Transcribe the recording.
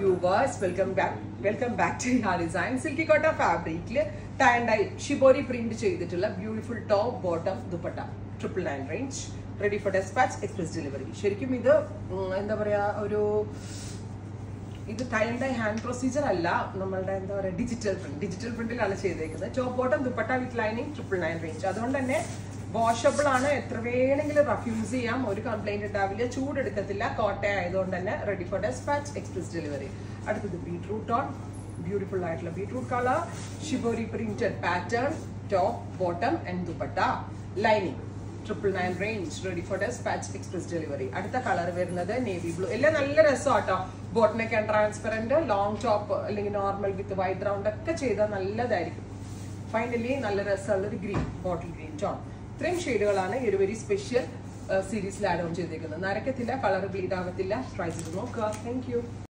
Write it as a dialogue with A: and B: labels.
A: viewers welcome back welcome back to ഹാ design silky Kota ഫാബ്രിക്കിൽ ടൈൻഡായി ഷിബോരി പ്രിന്റ് ചെയ്തിട്ടുള്ള beautiful top bottom dupatta triple nine range ready for despatch express delivery ശരിക്കും ഇത് ഉം, എന്താ പറയാ ഒരു ഇത് ടൈൻഡായി ഹാൻഡ് പ്രൊസീജിയർ അല്ല നമ്മളുടെ എന്താ പറയുക ഡിജിറ്റൽ പ്രിന്റ് ഡിജിറ്റൽ പ്രിന്റിലാണ് ചെയ്തേക്കുന്നത് top bottom dupatta with lining triple nine range അതുകൊണ്ട് തന്നെ വാഷബിൾ ആണ് എത്ര വേണമെങ്കിലും റഫ്യൂസ് ചെയ്യാം ഒരു കംപ്ലൈന്റ് ഉണ്ടാവില്ല ചൂടെടുക്കത്തില്ല കോട്ട ആയതുകൊണ്ട് തന്നെ ready for despatch express delivery അടുത്തത് ബീട്രൂട്ട് ഓൺ ബ്യൂട്ടിഫുൾ ആയിട്ടുള്ള beetroot colour shibori printed pattern top bottom and dupatta lining triple nine range ready for despatch express delivery അടുത്ത കളർ വരുന്നത് നേവി ബ്ലൂ എല്ലാം നല്ല രസമാട്ടോ ബോട്ടിനൊക്കെ ആൻഡ് ട്രാൻസ്പെറന്റ് ലോങ് ടോപ്പ് അല്ലെങ്കിൽ normal with white round ഒക്കെ ചെയ്താൽ നല്ലതായിരിക്കും ഫൈനലി നല്ല രസമുള്ള ഒരു ഗ്രീൻ ബോട്ടിൽ ഗ്രീൻ ടോൺ ഇത്രയും ഷെയ്ഡുകളാണ് ഈ ഒരു വെരി സ്പെഷ്യൽ സീരീസിൽ ആഡ് ഓൺ ചെയ്തേക്കുന്നത് നരക്കത്തില്ല കളർ ബ്ലീഡ് ആവത്തില്ല ട്രൈ ചെയ്ത് നോക്കുക താങ്ക് യു